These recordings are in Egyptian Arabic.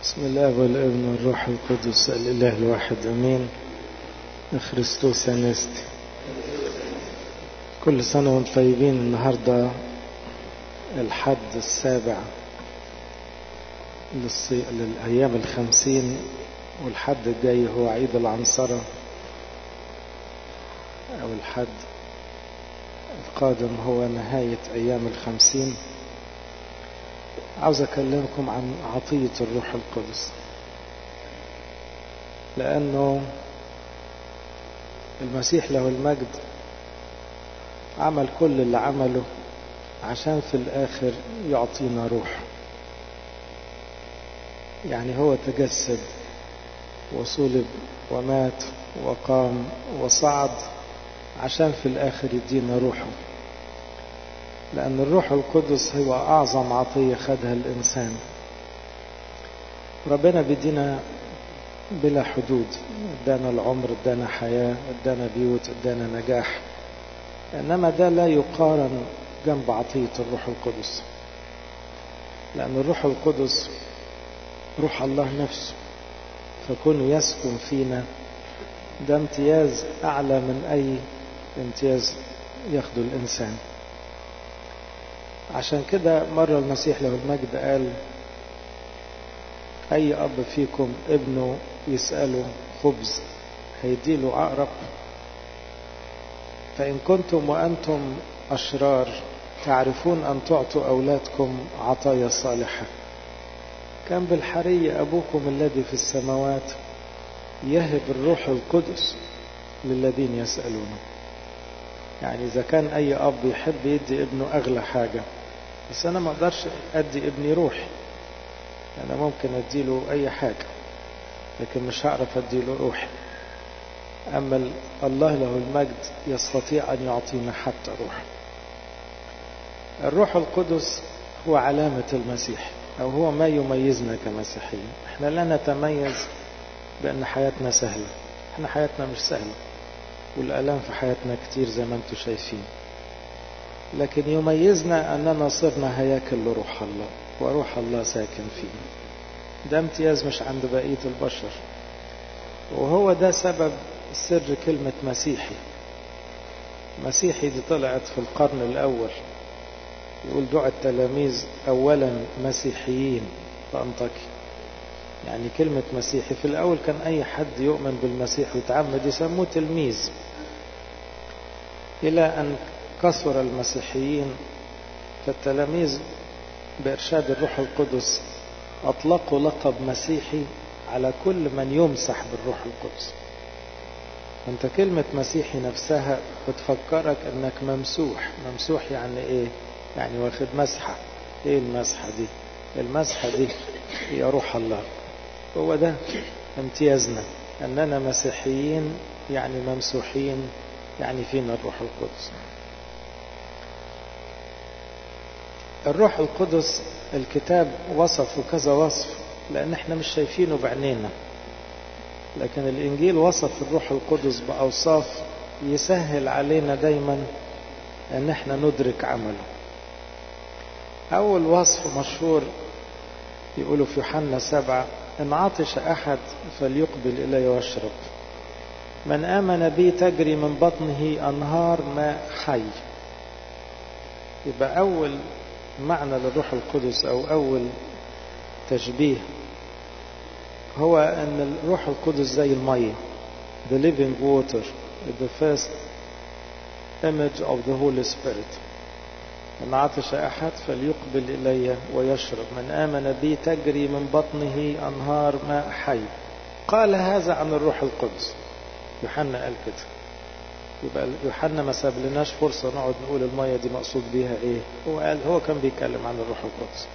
بسم الله والابن والروح القدس الإله الواحد أمين خريستوس أنستي كل سنة وانتم طيبين النهاردة الحد السابع للصي... للأيام الخمسين والحد الجاي هو عيد العنصرة أو الحد القادم هو نهاية أيام الخمسين عاوز أكلمكم عن عطية الروح القدس لأنه المسيح له المجد عمل كل اللي عمله عشان في الآخر يعطينا روح يعني هو تجسد وصلب ومات وقام وصعد عشان في الآخر يدينا روحه لأن الروح القدس هو أعظم عطية خدها الإنسان ربنا بيدينا بلا حدود ادانا العمر ادانا حياة ادانا بيوت ادانا نجاح إنما ده لا يقارن جنب عطية الروح القدس لأن الروح القدس روح الله نفسه فكونه يسكن فينا ده امتياز أعلى من أي امتياز ياخده الإنسان عشان كده مرة المسيح له المجد قال أي أب فيكم ابنه يسأله خبز هيديله عقرب فإن كنتم وأنتم أشرار تعرفون أن تعطوا أولادكم عطايا صالحة كان بالحري أبوكم الذي في السماوات يهب الروح القدس للذين يسألونه يعني إذا كان أي أب يحب يدي ابنه أغلى حاجة بس أنا ما أقدرش أدي ابني روحي أنا ممكن أديله أي حاجة لكن مش هعرف أديله روحي أما الله له المجد يستطيع أن يعطينا حتى روح الروح القدس هو علامة المسيح أو هو ما يميزنا كمسيحيين احنا لا نتميز بأن حياتنا سهلة احنا حياتنا مش سهلة والآلام في حياتنا كتير زي ما انتم شايفين لكن يميزنا أننا صرنا هياكل لروح الله وروح الله ساكن فينا ده امتياز مش عند بقية البشر وهو ده سبب سر كلمة مسيحي مسيحي دي طلعت في القرن الأول يقول دعا التلاميذ أولا مسيحيين في أنطاكيا يعني كلمة مسيحي في الأول كان أي حد يؤمن بالمسيح ويتعمد يسموه تلميذ إلى أن كثر المسيحيين فالتلاميذ بإرشاد الروح القدس أطلقوا لقب مسيحي على كل من يمسح بالروح القدس أنت كلمة مسيحي نفسها بتفكرك أنك ممسوح ممسوح يعني إيه يعني واخد مسحة إيه المسحة دي المسحة دي هي روح الله هو ده امتيازنا أننا مسيحيين يعني ممسوحين يعني فينا الروح القدس الروح القدس الكتاب وصفه كذا وصف لأن احنا مش شايفينه بعينينا لكن الإنجيل وصف الروح القدس بأوصاف يسهل علينا دايما أن احنا ندرك عمله أول وصف مشهور يقولوا في يوحنا سبعة إن عطش أحد فليقبل إلي واشرب من آمن بي تجري من بطنه أنهار ماء حي يبقى أول معنى للروح القدس أو أول تشبيه هو أن الروح القدس زي المية the living water the first image of the Holy Spirit إن عطش أحد فليقبل إلي ويشرب من آمن بي تجري من بطنه أنهار ماء حي قال هذا عن الروح القدس يوحنا قال كده يبقى يوحنا ما ساب لناش فرصة نقعد نقول المية دي مقصود بيها ايه هو قال هو كان بيتكلم عن الروح القدس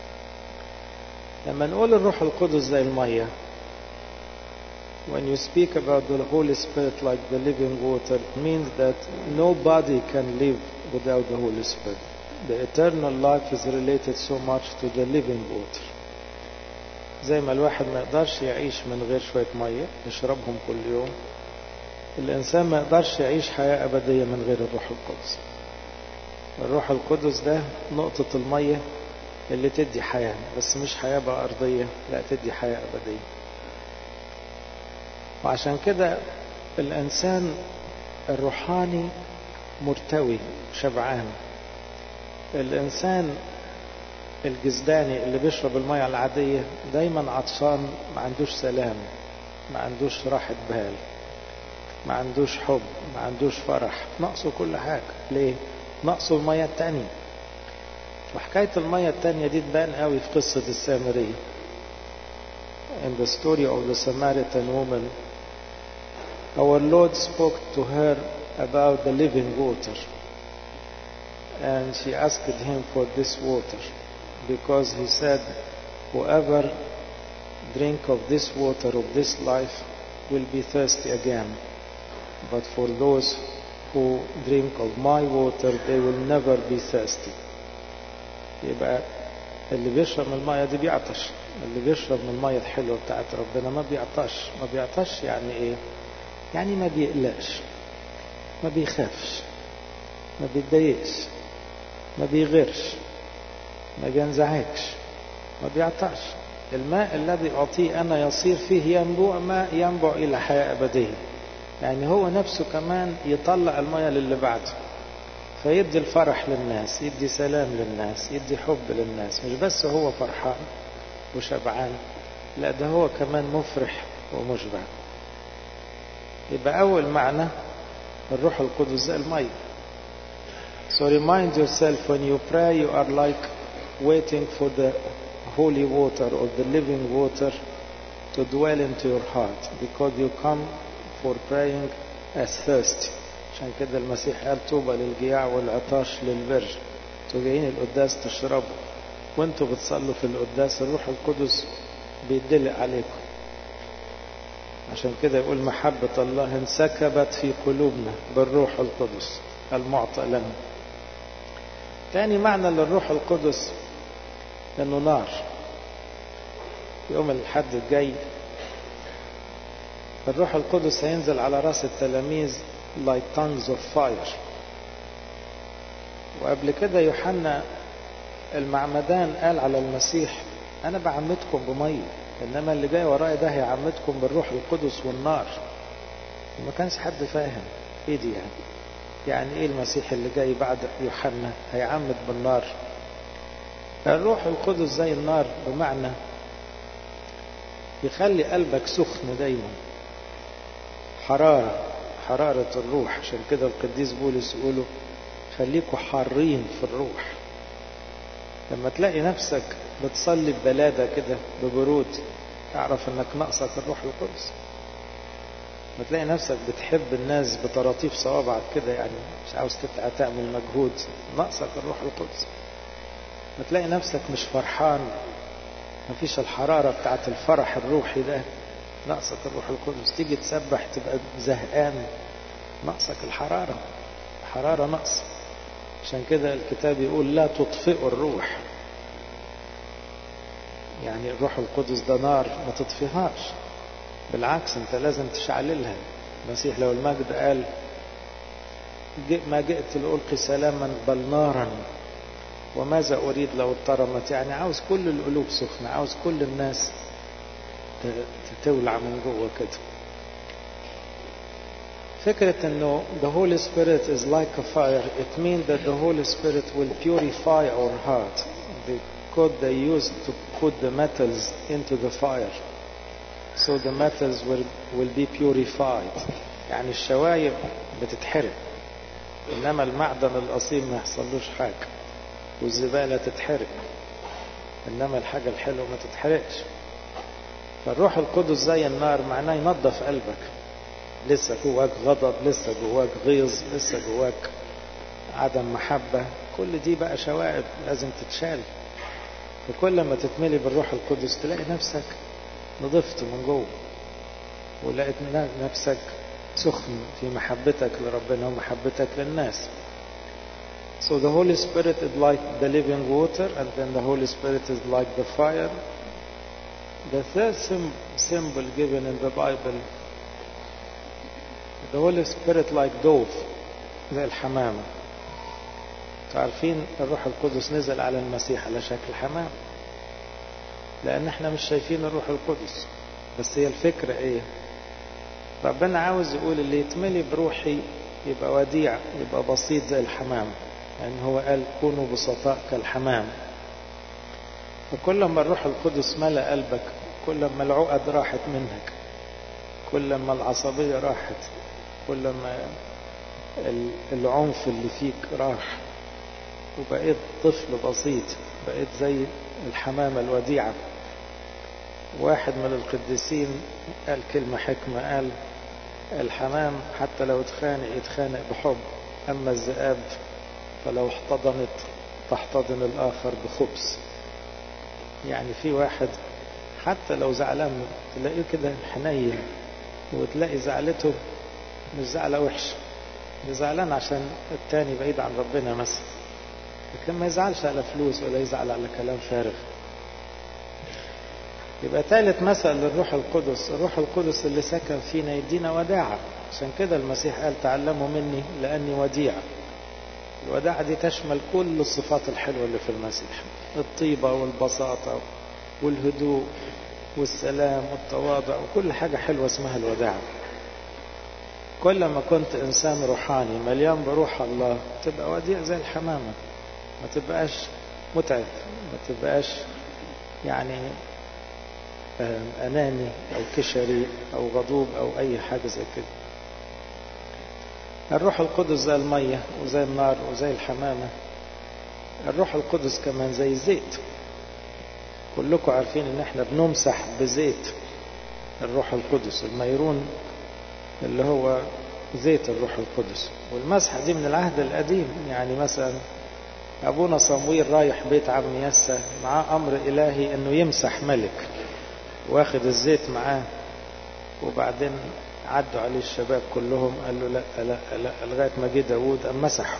لما نقول الروح القدس زي المية when you speak about the Holy Spirit like the living water it means that nobody can live without the Holy Spirit the eternal life is related so much to the living water زي ما الواحد ما يقدرش يعيش من غير شوية مية يشربهم كل يوم الإنسان ما يقدرش يعيش حياة أبدية من غير الروح القدس الروح القدس ده نقطة المية اللي تدي حياة بس مش حياة بقى أرضية لا تدي حياة أبدية وعشان كده الإنسان الروحاني مرتوي شبعان الإنسان الجزداني اللي بيشرب المية العادية دايما عطشان ما عندوش سلام ما عندوش راحة بال ما عندوش حب ما عندوش فرح نقصه كل حاجة ليه؟ نقصه المية التانية وحكاية المية التانية دي تبان قوي في قصة السامرية in the story of the Samaritan woman our Lord spoke to her about the living water and she asked him for this water because he said whoever drink of this water of this life will be thirsty again but for those who drink of my water they will never be thirsty يبقى اللي بيشرب من المية دي بيعطش اللي بيشرب من المية الحلوة بتاعت ربنا ما بيعطش ما بيعطش يعني ايه يعني ما بيقلقش ما بيخافش ما بيتضايقش ما بيغيرش ما بينزعجش ما بيعطش الماء الذي أعطيه أنا يصير فيه ينبوع ماء ينبع إلى حياة أبدية يعني هو نفسه كمان يطلع المية للي بعده فيدي الفرح للناس يدي سلام للناس يدي حب للناس مش بس هو فرحان وشبعان لا ده هو كمان مفرح ومشبع يبقى أول معنى الروح القدس زي المية So remind yourself when you pray you are like waiting for the holy water or the living water to dwell into your heart because you come for praying as thirsty عشان كده المسيح قال طوبى للجياع والعطاش للبر انتوا جايين القداس تشربوا وانتوا بتصلوا في القداس الروح القدس بيدلق عليكم عشان كده يقول محبة الله انسكبت في قلوبنا بالروح القدس المعطى لنا تاني معنى للروح القدس انه نار يوم الحد الجاي الروح القدس هينزل على راس التلاميذ like tongues of fire وقبل كده يوحنا المعمدان قال على المسيح انا بعمدكم بميه انما اللي جاي ورايا ده هيعمدكم بالروح القدس والنار وما كانش حد فاهم ايه دي يعني يعني ايه المسيح اللي جاي بعد يوحنا هيعمد بالنار الروح القدس زي النار بمعنى يخلي قلبك سخن دايما حرارة حرارة الروح عشان كده القديس بولس يقوله خليكوا حارين في الروح لما تلاقي نفسك بتصلي ببلادة كده ببرود تعرف انك ناقصك الروح القدس ما تلاقي نفسك بتحب الناس بطراطيف صوابعك كده يعني مش عاوز تتعب تعمل مجهود ناقصك الروح القدس ما تلاقي نفسك مش فرحان ما فيش الحرارة بتاعت الفرح الروحي ده ناقصك الروح القدس تيجي تسبح تبقى زهقان ناقصك الحرارة حرارة نقص عشان كده الكتاب يقول لا تطفئوا الروح يعني الروح القدس ده نار ما تطفيهاش بالعكس انت لازم تشعللها المسيح لو المجد قال ما جئت لألقي سلاما بل نارا وماذا أريد لو اضطرمت يعني عاوز كل القلوب سخنة عاوز كل الناس تولع من جوه كده فكرة انه the Holy Spirit is like a fire it means that the Holy Spirit will purify our heart the code they use to put the metals into the fire so the metals will, will be purified يعني الشوايب بتتحرق انما المعدن الاصيل ما يحصلوش حاجة والزبالة تتحرق انما الحاجة الحلوة ما تتحرقش فالروح القدس زي النار معناه ينظف قلبك لسه جواك غضب لسه جواك غيظ لسه جواك عدم محبة كل دي بقى شوائب لازم تتشال فكل ما تتملي بالروح القدس تلاقي نفسك نضفت من جوه ولقيت نفسك سخن في محبتك لربنا ومحبتك للناس So the Holy Spirit is like the living water and then the Holy Spirit is like the fire. The third sim- symbol given in the Bible the Holy Spirit like dove زي الحمامة عارفين الروح القدس نزل على المسيح على شكل حمام لأن احنا مش شايفين الروح القدس بس هي الفكرة ايه ربنا عاوز يقول اللي يتملي بروحي يبقى وديع يبقى بسيط زي الحمام لأن يعني هو قال كونوا بسطاء كالحمام فكل ما الروح القدس ملأ قلبك كل ما العقد راحت منك كل ما العصبية راحت كل ما العنف اللي فيك راح وبقيت طفل بسيط بقيت زي الحمامة الوديعة واحد من القديسين قال كلمة حكمة قال الحمام حتى لو اتخانق يتخانق بحب أما الذئاب فلو احتضنت تحتضن الآخر بخبز يعني في واحد حتى لو زعلان تلاقيه كده حنين وتلاقي زعلته مش زعلة وحشة زعلان عشان التاني بعيد عن ربنا مثلا لكن ما يزعلش على فلوس ولا يزعل على كلام فارغ يبقى ثالث مثل للروح القدس الروح القدس اللي سكن فينا يدينا وداعة عشان كده المسيح قال تعلموا مني لأني وديع الوداعة دي تشمل كل الصفات الحلوة اللي في المسيح الطيبة والبساطة والهدوء والسلام والتواضع وكل حاجة حلوة اسمها الوداعة كل ما كنت إنسان روحاني مليان بروح الله تبقى وديع زي الحمامة ما تبقاش متعب ما تبقاش يعني أناني أو كشري أو غضوب أو أي حاجة زي كده الروح القدس زي المية وزي النار وزي الحمامة الروح القدس كمان زي الزيت كلكم عارفين ان احنا بنمسح بزيت الروح القدس الميرون اللي هو زيت الروح القدس والمسحة دي من العهد القديم يعني مثلا أبونا صمويل رايح بيت عم يسى معاه أمر إلهي أنه يمسح ملك واخد الزيت معاه وبعدين عدوا عليه الشباب كلهم قال له لا لا لا لغاية ما جه داوود قام مسحه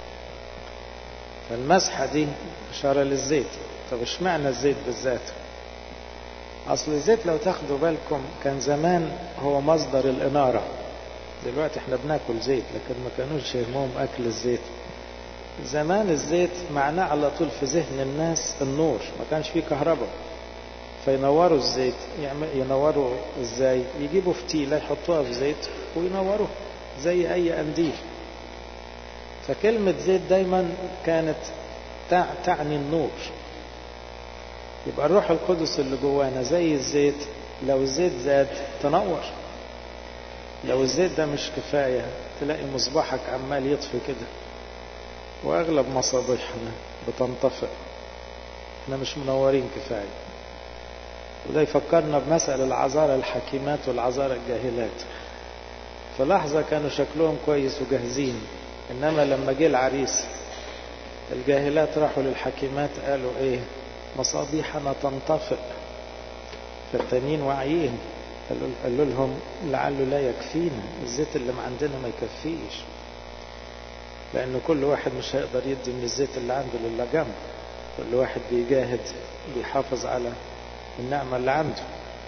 فالمسحة دي إشارة للزيت طب اشمعنى الزيت بالذات أصل الزيت لو تاخدوا بالكم كان زمان هو مصدر الإنارة دلوقتي احنا بناكل زيت لكن ما كانوش يهمهم أكل الزيت زمان الزيت معناه على طول في ذهن الناس النور ما كانش فيه كهرباء فينوروا الزيت ينوروا ازاي يجيبوا فتيلة يحطوها في زيت وينوروا زي اي قنديل فكلمة زيت دايما كانت تعني النور يبقى الروح القدس اللي جوانا زي الزيت لو الزيت زاد تنور لو الزيت ده مش كفاية تلاقي مصباحك عمال يطفي كده واغلب مصابيحنا بتنطفئ احنا مش منورين كفايه وده يفكرنا بمثل العذارى الحكيمات والعذارى الجاهلات في لحظة كانوا شكلهم كويس وجاهزين إنما لما جه العريس الجاهلات راحوا للحكيمات قالوا إيه مصابيحنا تنطفئ فالتانيين واعيين قالوا, قالوا لهم لعله لا يكفينا الزيت اللي ما عندنا ما يكفيش لأن كل واحد مش هيقدر يدي من الزيت اللي عنده للي جنبه كل واحد بيجاهد بيحافظ على النعمة اللي عنده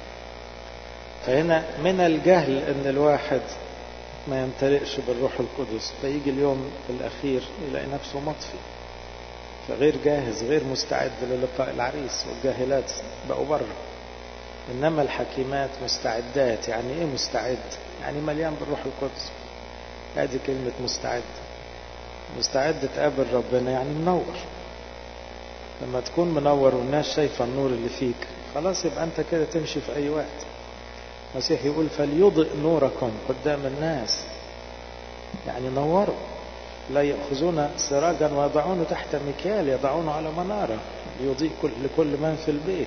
فهنا من الجهل ان الواحد ما يمتلئش بالروح القدس فيجي اليوم الأخير يلاقي نفسه مطفي فغير جاهز غير مستعد للقاء العريس والجاهلات بقوا بره إنما الحكيمات مستعدات يعني إيه مستعد يعني مليان بالروح القدس هذه كلمة مستعد مستعد تقابل ربنا يعني منور لما تكون منور والناس شايفة النور اللي فيك خلاص يبقى أنت كده تمشي في أي وقت المسيح يقول فليضئ نوركم قدام الناس يعني نوروا لا يأخذون سراجا ويضعونه تحت مكيال يضعونه على منارة ليضيء كل لكل من في البيت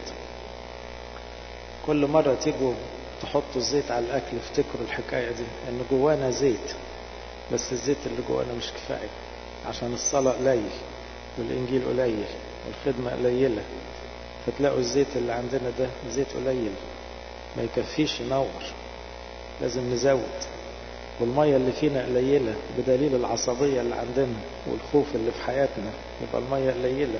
كل مرة تيجوا تحطوا الزيت على الأكل افتكروا الحكاية دي إن جوانا زيت بس الزيت اللي جوانا مش كفاية عشان الصلاة قليل والإنجيل قليل والخدمة قليلة فتلاقوا الزيت اللي عندنا ده زيت قليل ما يكفيش ينور لازم نزود والمية اللي فينا قليلة بدليل العصبية اللي عندنا والخوف اللي في حياتنا يبقى المية قليلة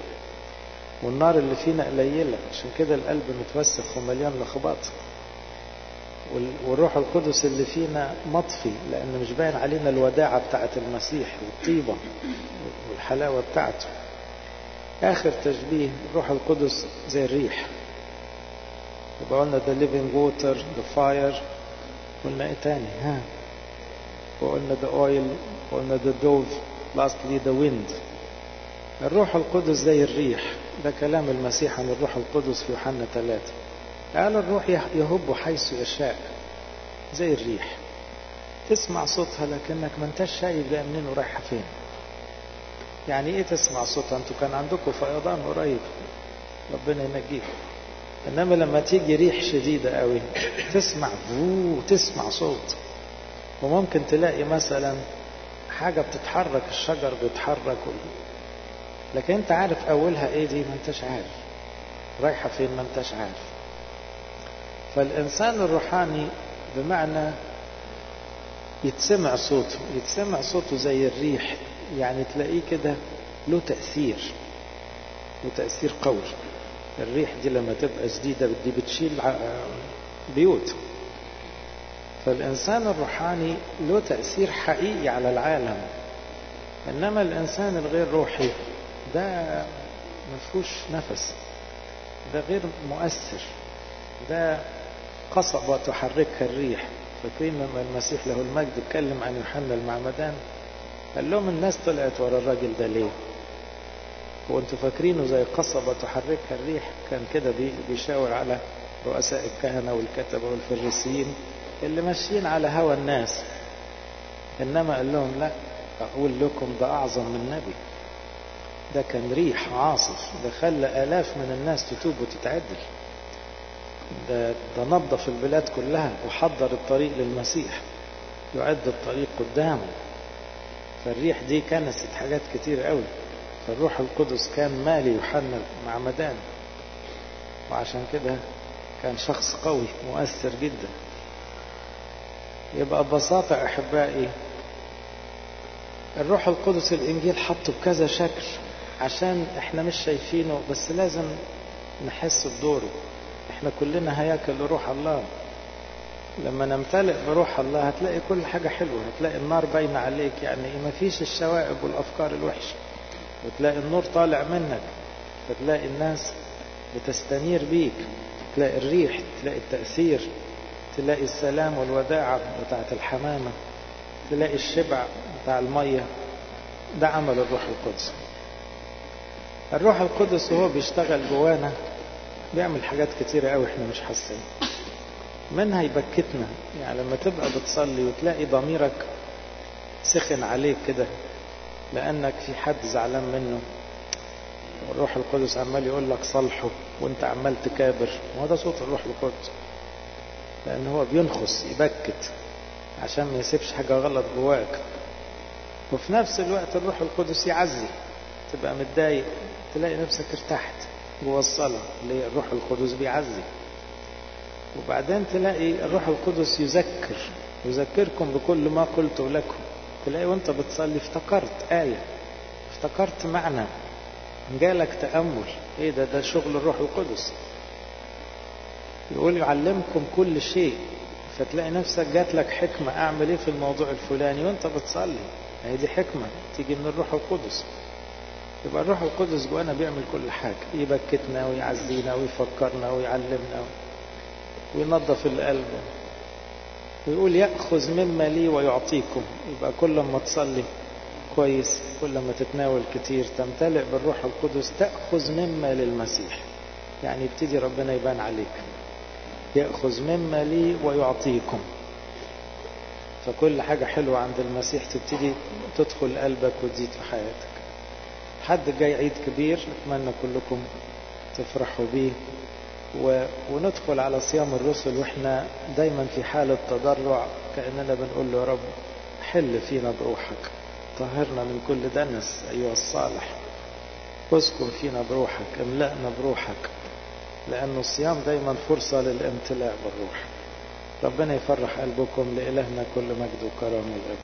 والنار اللي فينا قليلة عشان كده القلب متوسخ ومليان لخبط والروح القدس اللي فينا مطفي لأن مش باين علينا الوداعة بتاعة المسيح والطيبة والحلاوة بتاعته آخر تشبيه الروح القدس زي الريح يبقى قلنا the living water the fire قلنا ايه تاني ها وقلنا the oil وقلنا the dove lastly the wind الروح القدس زي الريح ده كلام المسيح عن الروح القدس في يوحنا ثلاثة قال الروح يهب حيث يشاء زي الريح تسمع صوتها لكنك ما انتش شايف جايه منين ورايحه فين يعني ايه تسمع صوتها انتوا كان عندكم فيضان قريب ربنا ينجيكم انما لما تيجي ريح شديده قوي تسمع فو تسمع صوت وممكن تلاقي مثلا حاجه بتتحرك الشجر بيتحرك لكن انت عارف اولها ايه دي ما انتش عارف رايحه فين ما انتش عارف فالانسان الروحاني بمعنى يتسمع صوته يتسمع صوته زي الريح يعني تلاقيه كده له تأثير له تأثير قوي الريح دي لما تبقى شديدة دي بتشيل بيوت فالإنسان الروحاني له تأثير حقيقي على العالم إنما الإنسان الغير روحي ده مفهوش نفس ده غير مؤثر ده قصبة تحركها الريح فاكرين لما المسيح له المجد اتكلم عن يوحنا المعمدان قال لهم الناس طلعت ورا الراجل ده ليه وانتوا فاكرينه زي قصبة تحركها الريح كان كده بيشاور على رؤساء الكهنة والكتبة والفريسيين اللي ماشيين على هوى الناس انما قال لهم لا اقول لكم ده اعظم من نبي ده كان ريح عاصف ده خلى الاف من الناس تتوب وتتعدل ده, ده نظف البلاد كلها وحضر الطريق للمسيح يعد الطريق قدامه فالريح دي كنست حاجات كتير قوي فالروح القدس كان مالي يوحنا معمدان وعشان كده كان شخص قوي مؤثر جدا يبقى ببساطة أحبائي الروح القدس الإنجيل حطه بكذا شكل عشان احنا مش شايفينه بس لازم نحس بدوره احنا كلنا هياكل لروح الله لما نمتلئ بروح الله هتلاقي كل حاجة حلوة هتلاقي النار باينة عليك يعني ما فيش الشوائب والأفكار الوحشة وتلاقي النور طالع منك فتلاقي الناس بتستنير بيك تلاقي الريح تلاقي التأثير تلاقي السلام والوداعة بتاعت الحمامة تلاقي الشبع بتاع المية ده عمل الروح القدس الروح القدس وهو بيشتغل جوانا بيعمل حاجات كتيرة قوي احنا مش حاسين منها يبكتنا يعني لما تبقى بتصلي وتلاقي ضميرك سخن عليك كده لأنك في حد زعلان منه الروح القدس عمال يقول لك صالحه وانت عمال تكابر وهو ده صوت الروح القدس لأن هو بينخس يبكت عشان ما يسيبش حاجة غلط جواك وفي نفس الوقت الروح القدس يعزي تبقى متضايق تلاقي نفسك ارتحت جوا الصلاة اللي هي الروح القدس بيعزي وبعدين تلاقي الروح القدس يذكر يذكركم بكل ما قلت لكم تلاقي وانت بتصلي افتكرت آية افتكرت معنى جالك تأمل ايه ده ده شغل الروح القدس يقول يعلمكم كل شيء فتلاقي نفسك جات لك حكمة اعمل ايه في الموضوع الفلاني وانت بتصلي هي دي حكمة تيجي من الروح القدس يبقى الروح القدس جوانا بيعمل كل حاجة يبكتنا ويعزينا ويفكرنا ويعلمنا وينظف القلب ويقول يأخذ مما لي ويعطيكم يبقى كل ما تصلي كويس كل ما تتناول كتير تمتلئ بالروح القدس تأخذ مما للمسيح يعني يبتدي ربنا يبان عليك يأخذ مما لي ويعطيكم فكل حاجة حلوة عند المسيح تبتدي تدخل قلبك وتزيد في حياتك حد جاي عيد كبير أتمنى كلكم تفرحوا بيه و... وندخل على صيام الرسل واحنا دايما في حالة تضرع كأننا بنقول له يا رب حل فينا بروحك طهرنا من كل دنس أيها الصالح اسكن فينا بروحك املأنا بروحك لأنه الصيام دايما فرصة للامتلاء بالروح ربنا يفرح قلبكم لإلهنا كل مجد وكرامة الأب